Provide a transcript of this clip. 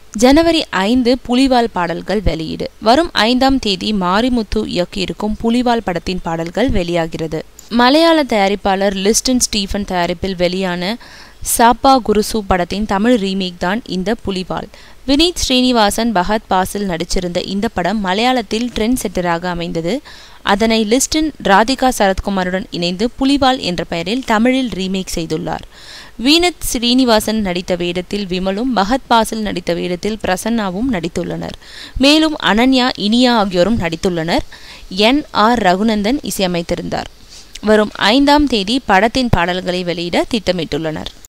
ஜனவரி ஐந்து புலிவால் பாடல்கள் வெளியீடு வரும் ஐந்தாம் தேதி மாரிமுத்து இயக்கியிருக்கும் புலிவால் படத்தின் பாடல்கள் வெளியாகிறது மலையாள தயாரிப்பாளர் லிஸ்டன் ஸ்டீஃபன் தயாரிப்பில் வெளியான சாப்பா குருசு படத்தின் தமிழ் ரீமேக் தான் இந்த புலிவால் வினீத் ஸ்ரீனிவாசன் பகத் பாசில் நடிச்சிருந்த இந்த படம் மலையாளத்தில் ட்ரெண்ட் செட்டராக அமைந்தது அதனை லிஸ்டன் ராதிகா சரத்குமாருடன் இணைந்து புலிவால் என்ற பெயரில் தமிழில் ரீமேக் செய்துள்ளார் வீனத் ஸ்ரீனிவாசன் நடித்த வேடத்தில் விமலும் பகத் பாசில் நடித்த வேடத்தில் பிரசன்னாவும் நடித்துள்ளனர் மேலும் அனன்யா இனியா ஆகியோரும் நடித்துள்ளனர் என் ஆர் ரகுநந்தன் இசையமைத்திருந்தார் வரும் ஐந்தாம் தேதி படத்தின் பாடல்களை வெளியிட திட்டமிட்டுள்ளனர்